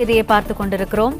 செய்தியை பார்த்துக் கொண்டிருக்கிறோம்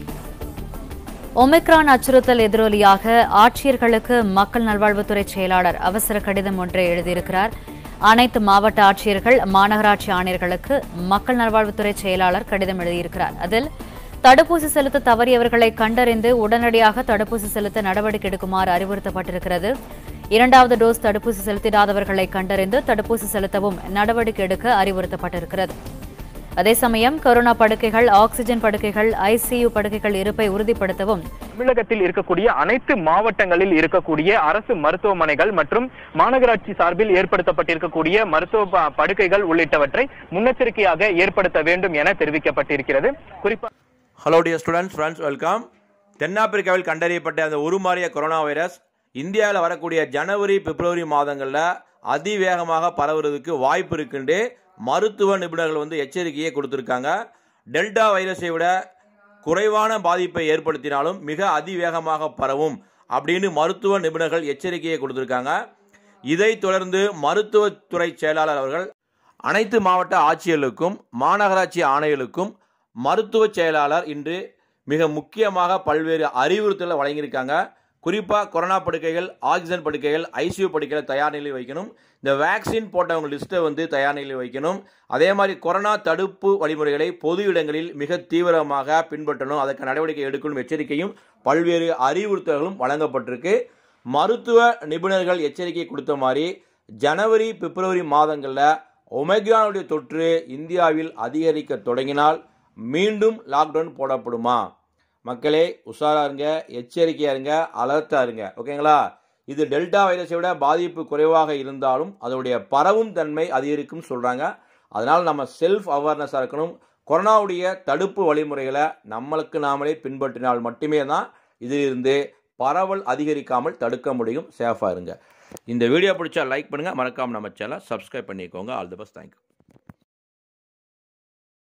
ஒமிக்ரான் அச்சுறுத்தல் எதிரொலியாக ஆட்சியர்களுக்கு மக்கள் நல்வாழ்வுத்துறை செயலாளர் அவசர கடிதம் ஒன்றை எழுதியிருக்கிறார் அனைத்து மாவட்ட ஆட்சியர்கள் மாநகராட்சி ஆணையர்களுக்கு மக்கள் நல்வாழ்வுத்துறை செயலாளர் கடிதம் எழுதியிருக்கிறார் அதில் தடுப்பூசி செலுத்த தவறியவர்களை கண்டறிந்து உடனடியாக தடுப்பூசி செலுத்த நடவடிக்கை எடுக்குமாறு அறிவுறுத்தப்பட்டிருக்கிறது இரண்டாவது டோஸ் தடுப்பூசி செலுத்திடாதவர்களை கண்டறிந்து தடுப்பூசி செலுத்தவும் நடவடிக்கை எடுக்க அறிவுறுத்தப்பட்டிருக்கிறது அதே சமயம் கொரோனா படுக்கைகள் ஆக்ஸிஜன் படுக்கைகள் ஐசியு படுக்கைகள் இருப்பை உறுதிப்படுத்தவும் தமிழகத்தில் இருக்கக்கூடிய அனைத்து மாவட்டங்களில் இருக்கக்கூடிய அரசு மருத்துவமனைகள் மற்றும் மாநகராட்சி சார்பில் ஏற்படுத்தப்பட்டிருக்கக்கூடிய மருத்துவ ப- படுக்கைகள் உள்ளிட்டவற்றை முன்னெச்சரிக்கையாக ஏற்படுத்த வேண்டும் என தெரிவிக்கப்பட்டிருக்கிறது குறிப்பாக hello dear students friends welcome தென்னாப்பிரிக்காவில் கண்டறியப்பட்ட அந்த உருமாறிய கொரோனா வைரஸ் இந்தியாவில் வரக்கூடிய ஜனவரி பிப்ரவரி மாதங்களில் அதிவேகமாக பரவுறதுக்கு வாய்ப்பு இருக்குண்டு மருத்துவ நிபுணர்கள் வந்து எச்சரிக்கையை கொடுத்துருக்காங்க டெல்டா வைரஸை விட குறைவான பாதிப்பை ஏற்படுத்தினாலும் மிக அதிவேகமாக பரவும் அப்படின்னு மருத்துவ நிபுணர்கள் எச்சரிக்கையை கொடுத்துருக்காங்க இதைத் தொடர்ந்து மருத்துவத்துறை செயலாளர் அவர்கள் அனைத்து மாவட்ட ஆட்சியர்களுக்கும் மாநகராட்சி ஆணையர்களுக்கும் மருத்துவ செயலாளர் இன்று மிக முக்கியமாக பல்வேறு அறிவுறுத்தலை வழங்கியிருக்காங்க குறிப்பாக கொரோனா படுக்கைகள் ஆக்சிஜன் படுக்கைகள் ஐசியூ படுக்கைகளை தயார் நிலையில் வைக்கணும் இந்த வேக்சின் போட்டவங்க லிஸ்ட்டை வந்து தயார் நிலையில் வைக்கணும் அதே மாதிரி கொரோனா தடுப்பு வழிமுறைகளை பொது இடங்களில் மிக தீவிரமாக பின்பற்றணும் அதற்கு நடவடிக்கை எடுக்கணும் எச்சரிக்கையும் பல்வேறு அறிவுறுத்தல்களும் வழங்கப்பட்டிருக்கு மருத்துவ நிபுணர்கள் எச்சரிக்கை கொடுத்த மாதிரி ஜனவரி பிப்ரவரி மாதங்களில் ஒமெக்ரானுடைய தொற்று இந்தியாவில் அதிகரிக்க தொடங்கினால் மீண்டும் லாக்டவுன் போடப்படுமா மக்களே உஷாரா இருங்க எச்சரிக்கையா இருங்க அலர்ட்டா இருங்க ஓகேங்களா இது டெல்டா வைரஸை விட பாதிப்பு குறைவாக இருந்தாலும் அதனுடைய பரவும் தன்மை அதிகரிக்கும் சொல்றாங்க அதனால நம்ம செல்ஃப் அவேர்னஸாக இருக்கணும் கொரோனாவுடைய தடுப்பு வழிமுறைகளை நம்மளுக்கு நாமளே பின்பற்றினால் மட்டுமே தான் இதிலிருந்து பரவல் அதிகரிக்காமல் தடுக்க முடியும் சேஃபாக இருங்க இந்த வீடியோ பிடிச்சா லைக் பண்ணுங்கள் மறக்காமல் நம்ம சேனலை சப்ஸ்கிரைப் பண்ணிக்கோங்க ஆல் தி பெஸ்ட் தேங்க்யூ